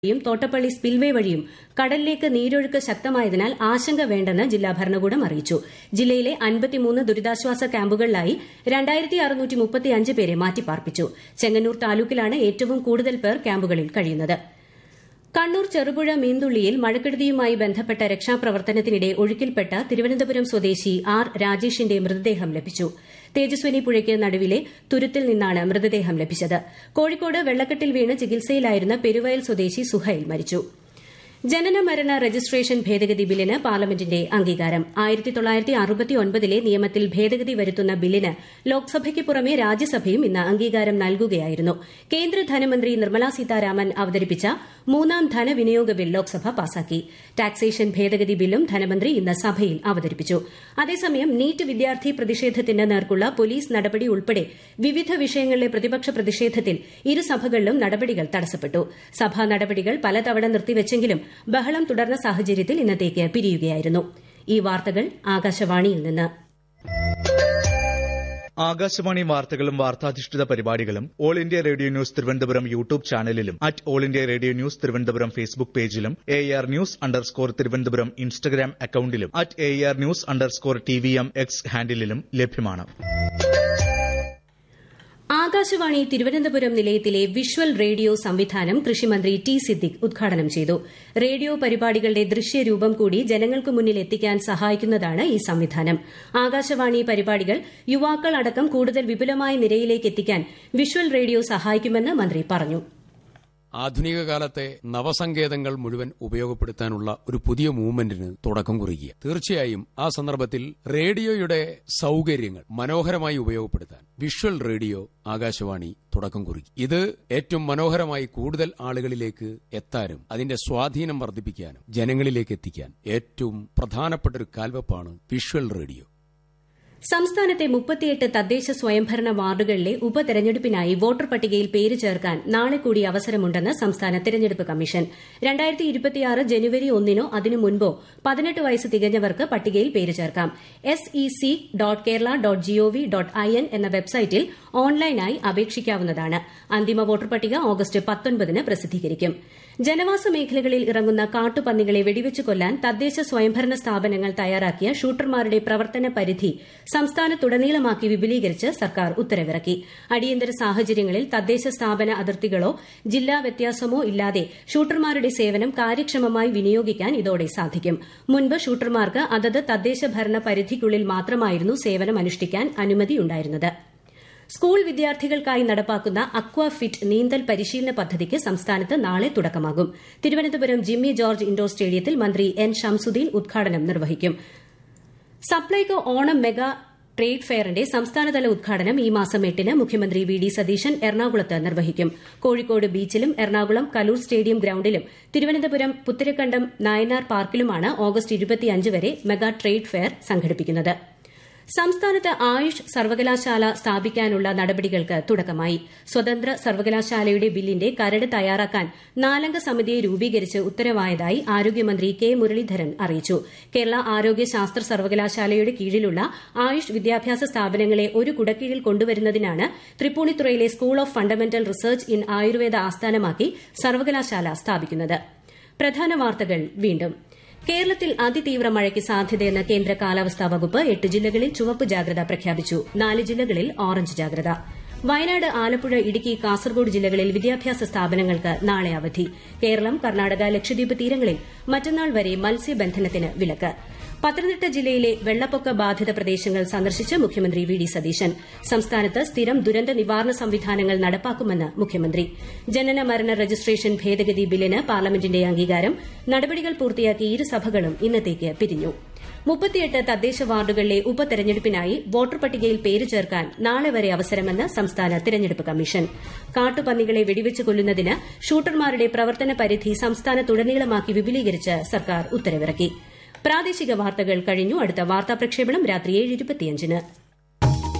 വഴിയും തോട്ടപ്പള്ളി സ്പിൽവേ വഴിയും കടലിലേക്ക് നീരൊഴുക്ക് ശക്തമായതിനാൽ ആശങ്ക വേണ്ടെന്ന് ജില്ലാ ഭരണകൂടം അറിയിച്ചു ജില്ലയിലെ ദുരിതാശ്വാസ ക്യാമ്പുകളിലായി പേരെ മാറ്റിപ്പാർപ്പിച്ചു ചെങ്ങന്നൂർ താലൂക്കിലാണ് ഏറ്റവും കൂടുതൽ പേർ ക്യാമ്പുകളിൽ കഴിയുന്നത് കണ്ണൂർ ചെറുപുഴ മീന്തുള്ളിയിൽ മഴക്കെടുതിയുമായി ബന്ധപ്പെട്ട രക്ഷാപ്രവർത്തനത്തിനിടെ ഒഴുക്കിൽപ്പെട്ട തിരുവനന്തപുരം സ്വദേശി ആർ രാജേഷിന്റെ മൃതദേഹം ലഭിച്ചു തേജസ്വിനി പുഴയ്ക്ക് നടുവിലെ തുരുത്തിൽ നിന്നാണ് മൃതദേഹം ലഭിച്ചത് കോഴിക്കോട് വെള്ളക്കെട്ടിൽ വീണ് ചികിത്സയിലായിരുന്ന പെരുവയൽ സ്വദേശി സുഹൈൽ മരിച്ചു ജനന മരണ രജിസ്ട്രേഷൻ ഭേദഗതി ബില്ലിന് പാർലമെന്റിന്റെ അംഗീകാരം ലെ നിയമത്തിൽ ഭേദഗതി വരുത്തുന്ന ബില്ലിന് ലോക്സഭയ്ക്ക് പുറമെ രാജ്യസഭയും ഇന്ന് അംഗീകാരം നൽകുകയായിരുന്നു കേന്ദ്ര ധനമന്ത്രി നിർമ്മലാ സീതാരാമൻ അവതരിപ്പിച്ച മൂന്നാം ധനവിനിയോഗ ബിൽ ലോക്സഭ പാസാക്കി ടാക്സേഷൻ ഭേദഗതി ബില്ലും ധനമന്ത്രി ഇന്ന് സഭയിൽ അവതരിപ്പിച്ചു അതേസമയം നീറ്റ് വിദ്യാർത്ഥി പ്രതിഷേധത്തിന് നേർക്കുള്ള പോലീസ് നടപടി ഉൾപ്പെടെ വിവിധ വിഷയങ്ങളിലെ പ്രതിപക്ഷ പ്രതിഷേധത്തിൽ ഇരുസഭകളിലും നടപടികൾ തടസ്സപ്പെട്ടു സഭാ നടപടികൾ പലതവണ നിർത്തിവച്ചെങ്കിലും ബഹളം തുടർന്ന സാഹചര്യത്തിൽ ഇന്നത്തേക്ക് പിരിയുകയായിരുന്നു ഈ വാർത്തകൾ ആകാശവാണിയിൽ നിന്ന് ആകാശവാണി വാർത്തകളും വാർത്താധിഷ്ഠിത പരിപാടികളും all India radio news Thiruvananthapuram YouTube ചാനലിലും at all India radio news Thiruvananthapuram Facebook പേജിലും A R news underscore Thiruvananthapuram Instagram അക്കൌണ്ടിലും at A R news underscore T V M X ഹാൻഡിലും ലഭ്യമാണ് ആകാശവാണി തിരുവനന്തപുരം നിലയത്തിലെ വിഷ്വൽ റേഡിയോ സംവിധാനം കൃഷിമന്ത്രി ടി സിദ്ദിഖ് ഉദ്ഘാടനം ചെയ്തു റേഡിയോ പരിപാടികളുടെ ദൃശ്യരൂപം കൂടി ജനങ്ങൾക്ക് മുന്നിൽ എത്തിക്കാൻ സഹായിക്കുന്നതാണ് ഈ സംവിധാനം ആകാശവാണി പരിപാടികൾ യുവാക്കൾ അടക്കം കൂടുതൽ വിപുലമായ നിരയിലേക്ക് എത്തിക്കാൻ വിഷ്വൽ റേഡിയോ സഹായിക്കുമെന്ന് മന്ത്രി പറഞ്ഞു ആധുനിക കാലത്തെ നവസങ്കേതങ്ങൾ മുഴുവൻ ഉപയോഗപ്പെടുത്താനുള്ള ഒരു പുതിയ മൂവ്മെന്റിന് തുടക്കം കുറിക്കുക തീർച്ചയായും ആ സന്ദർഭത്തിൽ റേഡിയോയുടെ സൌകര്യങ്ങൾ മനോഹരമായി ഉപയോഗപ്പെടുത്താൻ വിഷ്വൽ റേഡിയോ ആകാശവാണി തുടക്കം കുറിക്കും ഇത് ഏറ്റവും മനോഹരമായി കൂടുതൽ ആളുകളിലേക്ക് എത്താനും അതിന്റെ സ്വാധീനം വർദ്ധിപ്പിക്കാനും ജനങ്ങളിലേക്ക് എത്തിക്കാൻ ഏറ്റവും പ്രധാനപ്പെട്ട ഒരു കാൽവെപ്പാണ് വിഷ്വൽ റേഡിയോ സംസ്ഥാനത്തെ മുപ്പത്തിയെട്ട് തദ്ദേശ സ്വയംഭരണ വാർഡുകളിലെ ഉപതെരഞ്ഞെടുപ്പിനായി വോട്ടർ പട്ടികയിൽ പേര് ചേർക്കാൻ നാളെ കൂടി അവസരമുണ്ടെന്ന് സംസ്ഥാന തെരഞ്ഞെടുപ്പ് കമ്മീഷൻ ജനുവരി ഒന്നിനോ അതിനു മുൻപോ പതിനെട്ട് വയസ്സ് തികഞ്ഞവർക്ക് പട്ടികയിൽ പേര് ചേർക്കാം S E C dot Kerala dot GOV dot I N എന്ന വെബ്സൈറ്റിൽ ഓൺലൈനായി അപേക്ഷിക്കാവുന്നതാണ് അന്തിമ വോട്ടർ പട്ടിക ഓഗസ്റ്റ് പത്തൊൻപതിന് പ്രസിദ്ധീകരിക്കും ജനവാസ മേഖലകളിൽ ഇറങ്ങുന്ന കാട്ടുപന്നികളെ വെടിവെച്ച് കൊല്ലാൻ തദ്ദേശ സ്വയംഭരണ സ്ഥാപനങ്ങൾ തയ്യാറാക്കിയ ഷൂട്ടർമാരുടെ പ്രവർത്തന പരിധി സംസ്ഥാനത്തുടനീളമാക്കി വിപുലീകരിച്ച് സർക്കാർ ഉത്തരവിറക്കി അടിയന്തര സാഹചര്യങ്ങളിൽ തദ്ദേശ സ്ഥാപന അതിർത്തികളോ ജില്ലാ വ്യത്യാസമോ ഇല്ലാതെ ഷൂട്ടർമാരുടെ സേവനം കാര്യക്ഷമമായി വിനിയോഗിക്കാൻ ഇതോടെ സാധിക്കും മുൻപ് ഷൂട്ടർമാർക്ക് അതത് തദ്ദേശ ഭരണ പരിധിക്കുള്ളിൽ മാത്രമായിരുന്നു സേവനം അനുഷ്ഠിക്കാൻ അനുമതിയുണ്ടായിരുന്നത് സ്കൂൾ വിദ്യാർത്ഥികൾക്കായി നടപ്പാക്കുന്ന അക്വ ഫിറ്റ് നീന്തൽ പരിശീലന പദ്ധതിക്ക് സംസ്ഥാനത്ത് നാളെ തുടക്കമാകും തിരുവനന്തപുരം ജിമ്മി ജോർജ് ഇൻഡോർ സ്റ്റേഡിയത്തിൽ മന്ത്രി എൻ ഷംസുദ്ദീൻ ഉദ്ഘാടനം നിർവഹിക്കും സപ്ലൈകോ ഓണം മെഗാ ട്രേഡ് ഫെയറിന്റെ സംസ്ഥാനതല ഉദ്ഘാടനം ഈ മാസം എട്ടിന് മുഖ്യമന്ത്രി വി ഡി സതീശൻ എറണാകുളത്ത് നിർവഹിക്കും കോഴിക്കോട് ബീച്ചിലും എറണാകുളം കലൂർ സ്റ്റേഡിയം ഗ്രൌണ്ടിലും തിരുവനന്തപുരം പുത്തരക്കണ്ടം നായനാർ പാർക്കിലുമാണ് ഓഗസ്റ്റ് വരെ മെഗാ ട്രേഡ് ഫെയർ സംഘടിപ്പിക്കുന്നത് സംസ്ഥാനത്ത് ആയുഷ് സർവകലാശാല സ്ഥാപിക്കാനുള്ള നടപടികൾക്ക് തുടക്കമായി സ്വതന്ത്ര സർവകലാശാലയുടെ ബില്ലിന്റെ കരട് തയ്യാറാക്കാൻ നാലംഗ സമിതിയെ രൂപീകരിച്ച് ഉത്തരവായതായി ആരോഗ്യമന്ത്രി കെ മുരളീധരൻ അറിയിച്ചു കേരള ആരോഗ്യ ശാസ്ത്ര സർവകലാശാലയുടെ കീഴിലുള്ള ആയുഷ് വിദ്യാഭ്യാസ സ്ഥാപനങ്ങളെ ഒരു കുടക്കീഴിൽ കൊണ്ടുവരുന്നതിനാണ് തൃപ്പൂണിത്തുറയിലെ school of fundamental research in Ayurveda ആസ്ഥാനമാക്കി സർവകലാശാല സ്ഥാപിക്കുന്നത് പ്രധാന വാർത്തകൾ വീണ്ടും കേരളത്തിൽ അതിതീവ്ര മഴയ്ക്ക് സാധ്യതയെന്ന് കേന്ദ്ര കാലാവസ്ഥാ വകുപ്പ് എട്ട് ജില്ലകളിൽ ചുവപ്പ് ജാഗ്രത പ്രഖ്യാപിച്ചു നാല് ജില്ലകളിൽ ഓറഞ്ച് ജാഗ്രത വയനാട് ആലപ്പുഴ ഇടുക്കി കാസർഗോഡ് ജില്ലകളിൽ വിദ്യാഭ്യാസ സ്ഥാപനങ്ങൾക്ക് നാളെ അവധി കേരളം കർണാടക ലക്ഷദ്വീപ് തീരങ്ങളിൽ മറ്റന്നാൾ വരെ മത്സ്യബന്ധനത്തിന് വിലക്ക് പത്തനംതിട്ട ജില്ലയിലെ വെള്ളപ്പൊക്ക ബാധിത പ്രദേശങ്ങൾ സന്ദർശിച്ച് മുഖ്യമന്ത്രി വി ഡി സതീശൻ സംസ്ഥാനത്ത് സ്ഥിരം ദുരന്ത നിവാരണ സംവിധാനങ്ങൾ നടപ്പാക്കുമെന്ന് മുഖ്യമന്ത്രി ജനന മരണ രജിസ്ട്രേഷൻ ഭേദഗതി ബില്ലിന് പാർലമെന്റിന്റെ അംഗീകാരം നടപടികൾ പൂർത്തിയാക്കി ഇരുസഭകളും ഇന്നത്തേക്ക് പിരിഞ്ഞു മുപ്പത്തിയെട്ട് തദ്ദേശ വാർഡുകളിലെ ഉപതെരഞ്ഞെടുപ്പിനായി വോട്ടർ പട്ടികയിൽ പേര് ചേർക്കാൻ നാളെ വരെ അവസരമെന്ന് സംസ്ഥാന തെരഞ്ഞെടുപ്പ് കമ്മീഷൻ കാട്ടുപന്നികളെ വെടിവെച്ച് കൊല്ലുന്നതിന് ഷൂട്ടർമാരുടെ പ്രവർത്തന പരിധി സംസ്ഥാനത്തുടനീളമാക്കി വിപുലീകരിച്ച് സർക്കാർ ഉത്തരവിറക്കി പ്രാദേശിക വാർത്തകൾ കഴിഞ്ഞു അടുത്ത വാർത്താ പ്രക്ഷേപണം രാത്രി ഏഴ് ഇരുപത്തിയഞ്ചിന്